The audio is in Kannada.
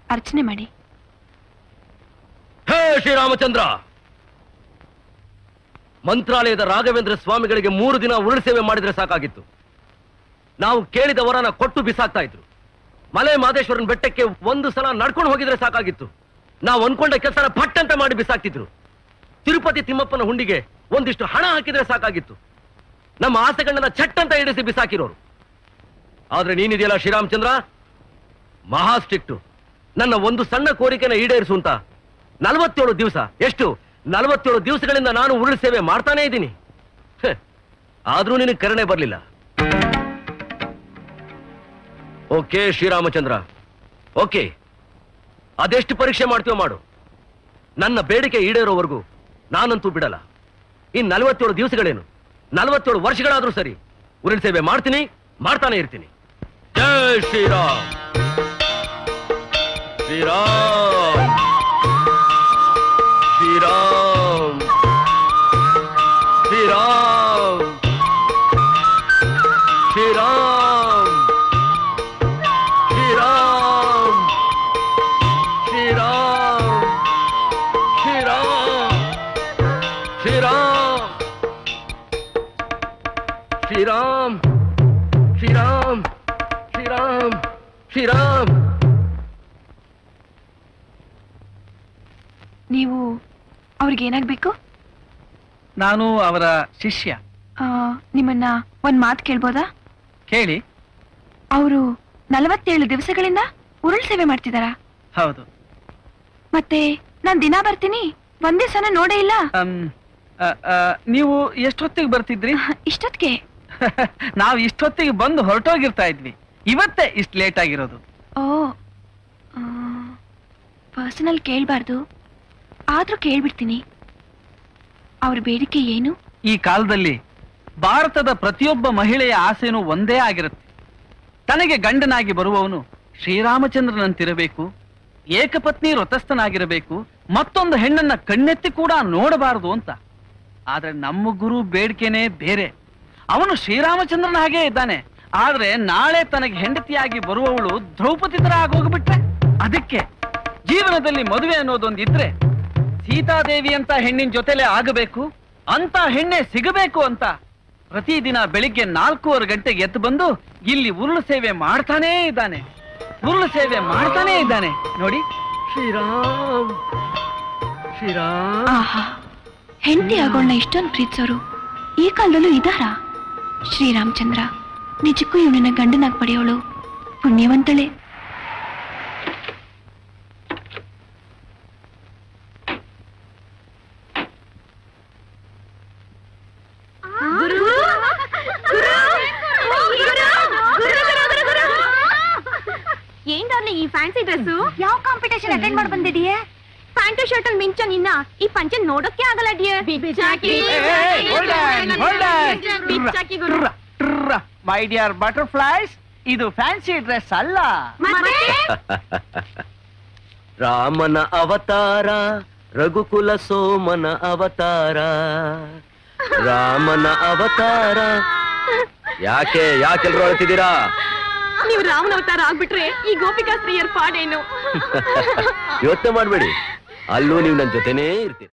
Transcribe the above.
ಅರ್ಚನೆ ಮಾಡಿ ಹೇ ಶ್ರೀರಾಮಚಂದ್ರ ಮಂತ್ರಾಲಯದ ರಾಘವೇಂದ್ರ ಸ್ವಾಮಿಗಳಿಗೆ ಮೂರು ದಿನ ಉರುಳು ಸೇವೆ ಮಾಡಿದ್ರೆ ಸಾಕಾಗಿತ್ತು ನಾವು ಕೇಳಿದ ವರನ ಕೊಟ್ಟು ಬಿಸಾಕ್ತಾ ಇದ್ರು ಮಲೆ ಮಾದೇಶ್ವರನ ಬೆಟ್ಟಕ್ಕೆ ಒಂದು ಸಲ ನಡ್ಕೊಂಡು ಹೋಗಿದ್ರೆ ಸಾಕಾಗಿತ್ತು ನಾವು ಅನ್ಕೊಂಡ ಕೆಲಸನ ಪಟ್ ಅಂತ ಮಾಡಿ ಬಿಸಾಕ್ತಿದ್ರು ತಿರುಪತಿ ತಿಮ್ಮಪ್ಪನ ಹುಂಡಿಗೆ ಒಂದಿಷ್ಟು ಹಣ ಹಾಕಿದ್ರೆ ಸಾಕಾಗಿತ್ತು ನಮ್ಮ ಆಸೆಗಳನ್ನೆಲ್ಲ ಚಟ್ ಅಂತ ಇಡಿಸಿ ಬಿಸಾಕಿರೋರು ಆದ್ರೆ ನೀನಿದೆಯಲ್ಲ ಶ್ರೀರಾಮಚಂದ್ರ ಮಹಾ ಸ್ಟ್ರಿಕ್ಟು ನನ್ನ ಒಂದು ಸಣ್ಣ ಕೋರಿಕೆನ ಈಡೇರಿಸು ಅಂತ ನಲವತ್ತೇಳು ದಿವಸ ಎಷ್ಟು ನಲವತ್ತೇಳು ದಿವಸಗಳಿಂದ ನಾನು ಉರುಳು ಸೇವೆ ಮಾಡ್ತಾನೇ ಇದ್ದೀನಿ ಹೆ, ಆದ್ರೂ ನಿನಗೆ ಕರುಣೆ ಬರಲಿಲ್ಲ ಓಕೆ ಶ್ರೀರಾಮಚಂದ್ರ ಓಕೆ ಅದೆಷ್ಟು ಪರೀಕ್ಷೆ ಮಾಡ್ತೀವೋ ಮಾಡು ನನ್ನ ಬೇಡಿಕೆ ಈಡೇರೋವರೆಗೂ ನಾನಂತೂ ಬಿಡಲ್ಲ ಇನ್ ನಲವತ್ತೇಳು ದಿವಸಗಳೇನು ನಲವತ್ತೇಳು ವರ್ಷಗಳಾದ್ರೂ ಸರಿ ಉರುಳು ಸೇವೆ ಮಾಡ್ತೀನಿ ಮಾಡ್ತಾನೆ ಇರ್ತೀನಿ ಜೈ ಶ್ರೀರಾಮ್ ಶ್ರೀರಾಮ್ ಶ್ರೀರಾಮ್ ಶ್ರೀರಾಮ್ ಶ್ರೀರಾಮ್ ಶ್ರೀರಾಮ್ ಶ್ರೀರಾಮ್ ಶ್ರೀರಾಮ್ ಶ್ರೀರಾಮ್ ಶ್ರೀರಾಮ್ ಶ್ರೀರಾಮ್ ಶ್ರೀರಾಮ್ ಶ್ರೀರಾಮ್ ನೀವು ಅವ್ರಿಗೆ ಏನಾಗ್ಬೇಕು ನಾನು ಅವರ ಶಿಷ್ಯ ಆ, ನಿಮ್ಮನ್ನ ಒಂದ್ ಮಾತು ಕೇಳ್ಬೋದಾ ಕೇಳಿ ಅವರು ನಲವತ್ತೇಳು ದಿವಸಗಳಿಂದ ಉರುಳು ಸೇವೆ ಮಾಡ್ತಿದಾರಾ ಹೌದು ಮತ್ತೆ ನಾನ್ ದಿನ ಬರ್ತೀನಿ ಒಂದೇ ಸಲ ನೋಡೇ ಇಲ್ಲ ಅಮ್, ಅ, ಅ, ನೀವು ಎಷ್ಟೊತ್ತಿಗೆ ಬರ್ತಿದ್ರಿ ಇಷ್ಟೊತ್ತಿಗೆ ನಾವು ಇಷ್ಟೊತ್ತಿಗೆ ಬಂದು ಹೊರಟೋಗಿರ್ತಾ ಇದ್ವಿ ಇವತ್ತೇ ಇಷ್ಟು ಲೇಟ್ ಆಗಿರೋದು ಓ ಪರ್ಸನಲ್ ಕೇಳ್ಬಾರ್ದು ಆದ್ರೂ ಕೇಳ್ಬಿಡ್ತೀನಿ ಅವ್ರ ಬೇಡಿಕೆ ಏನು ಈ ಕಾಲದಲ್ಲಿ ಭಾರತದ ಪ್ರತಿಯೊಬ್ಬ ಮಹಿಳೆಯ ಆಸೆನೂ ಒಂದೇ ಆಗಿರುತ್ತೆ ತನಗೆ ಗಂಡನಾಗಿ ಬರುವವನು ಶ್ರೀರಾಮಚಂದ್ರನಂತಿರಬೇಕು ಏಕಪತ್ನಿ ವ್ರತಸ್ಥನಾಗಿರಬೇಕು ಮತ್ತೊಂದು ಹೆಣ್ಣನ್ನ ಕಣ್ಣೆತ್ತಿ ಕೂಡ ನೋಡಬಾರದು ಅಂತ ಆದ್ರೆ ನಮ್ಮ ಗುರು ಬೇಡಿಕೆನೇ ಬೇರೆ ಅವನು ಶ್ರೀರಾಮಚಂದ್ರನ ಹಾಗೇ ಇದ್ದಾನೆ ಆದ್ರೆ ನಾಳೆ ತನಗೆ ಹೆಂಡತಿಯಾಗಿ ಬರುವವಳು ದ್ರೌಪದಿ ತರ ಆಗೋಗ್ಬಿಟ್ರೆ ಅದಕ್ಕೆ ಜೀವನದಲ್ಲಿ ಮದುವೆ ಅನ್ನೋದೊಂದಿದ್ರೆ ಸೀತಾದೇವಿ ಅಂತ ಹೆಣ್ಣಿನ ಜೊತೆಲೆ ಆಗಬೇಕು ಅಂತ ಹೆಣ್ಣೆ ಸಿಗಬೇಕು ಅಂತ ಪ್ರತಿದಿನ ಬೆಳಿಗ್ಗೆ ನಾಲ್ಕೂವರೆ ಗಂಟೆಗೆ ಎದ್ದು ಬಂದು ಇಲ್ಲಿ ಉರುಳು ಸೇವೆ ಮಾಡ್ತಾನೇ ಇದ್ದಾನೆ ಉರುಳು ಸೇವೆ ಮಾಡ್ತಾನೇ ಇದ್ದಾನೆ ನೋಡಿ ಶ್ರೀರಾಮ್ ಶ್ರೀರಾಮ್ ಆಹಾ ಹೆಂಡತಿ ಆಗೋಳ್ನ ಇಷ್ಟೊಂದು ಪ್ರೀತಿಸೋರು ಈ ಕಾಲದಲ್ಲೂ ಇದಾರಾ ಶ್ರೀರಾಮಚಂದ್ರ ನಿಜಕ್ಕೂ ಇವನನ್ನ ಗಂಡನಾಗ್ ಪಡೆಯೋಳು ಪುಣ್ಯವಂತಳೆ ಏನ್ ಡಾರ್ಲಿಂಗ್ ಈ ಫ್ಯಾನ್ಸಿ ಡ್ರೆಸ್ ಯಾವ ಕಾಂಪಿಟೇಷನ್ ಅಟೆಂಡ್ ಮಾಡಿ ಬಂದಿದೀಯಾ ಪ್ಯಾಂಟ್ ಶರ್ಟ್ ಅಲ್ಲಿ ಮಿಂಚ ನಿನ್ನ ಈ ಪಂಚೆ ನೋಡೋಕೆ ಆಗಲ್ಲ ಡಿಯರ್ ಬಿಚ್ಚಾಕಿ ಬಿಚ್ಚಾಕಿ ಗುರು ಮೈ ಡಿಯರ್ ಬಟರ್ಫ್ಲೈಸ್ ಇದು ಫ್ಯಾನ್ಸಿ ಡ್ರೆಸ್ ಅಲ್ಲ ಮತ್ತೆ ರಾಮನ ಅವತಾರ ರಘುಕುಲ ಸೋಮನ ಅವತಾರ ರಾಮನ ಅವತಾರ ಯಾಕೆ ಯಾಕೆಲ್ರು ಅಳ್ತಿದ್ದೀರಾ ನೀವು ರಾಮನ ಅವತಾರ ಆಗ್ಬಿಟ್ರೆ ಈ ಗೋಪಿಕಾ ಸ್ತ್ರೀಯರ್ ಪಾಡೇನು ಯೋಚನೆ ಮಾಡ್ಬೇಡಿ ಅಲ್ಲೂ ನೀವು ನನ್ನ ಜೊತೆನೇ ಇರ್ತೀರಿ